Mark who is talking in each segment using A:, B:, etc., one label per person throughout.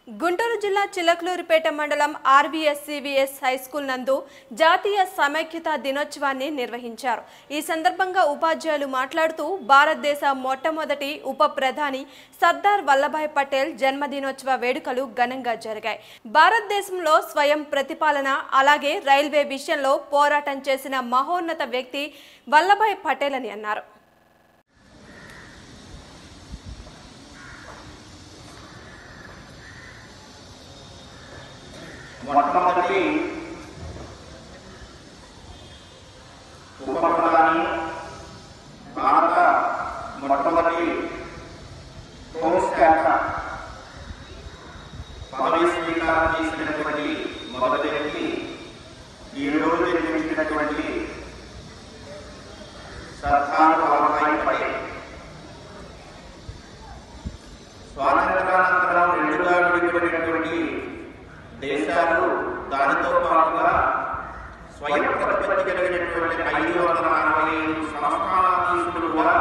A: గుంటూరు జిల్లా చిలకలూరిపేట మండలం RVS CVS high school నందు జాతీయ సమైక్యత దినోత్సవాన్ని నిర్వహించారు ఈ సందర్భంగా ఉపాధ్యాయులు మాట్లాడుతూ భారతదేశ మొట్టమొదటి ఉప ప్రధాని సర్దార్ వల్లభాయ్ పటేల్ జన్మదినోత్సవ వేడుకలు ఘనంగా జరిగాయి భారతదేశంలో స్వయం ప్రతిపాలన అలాగే రైల్వే విషయంలో పోరాటం చేసిన మహోన్నత వ్యక్తి వల్లభాయ్ పటేల్ అని అన్నారు
B: మొట్టమొదటి ఉప ప్రధాని భారత మొట్టమొదటి హోమ్ స్టాఫ్ పదవి స్వీకారం చేసినటువంటి మొదటి వ్యక్తి ఈ రోజు జన్మించినటువంటి సర్దార్ వల్లభాయ్ పటేల్ స్వాతంత్రానంతరం రెండుగా విడిపడినటువంటి దేశాలు దానితో పాటుగా స్వయం ప్రతిపత్తి కలిగినటువంటి ఐదు వందల అరవై ఐదు సంస్థానాధీశులుగా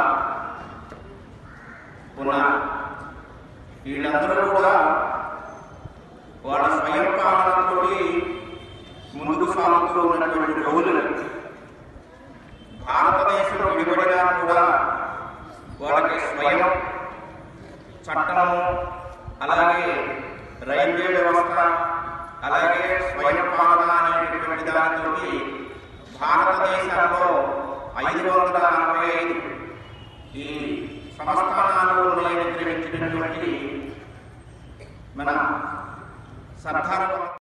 B: ఉన్నారు వీళ్ళందరూ కూడా వాళ్ళ స్వయం పాలనతో ముందుకు సాగుతూ ఉన్నటువంటి రోజులు భారతదేశంలో విడిపడినా కూడా వాళ్ళకి స్వయం చట్టము అలాగే రైల్వే వ్యవస్థ అలాగే స్వయం పాలన అనేటటువంటి దానితో భారతదేశంలో ఐదు వందల అరవై ఐదు ఈ సంస్థానాలు నిర్మించినటువంటి మన సర్దార్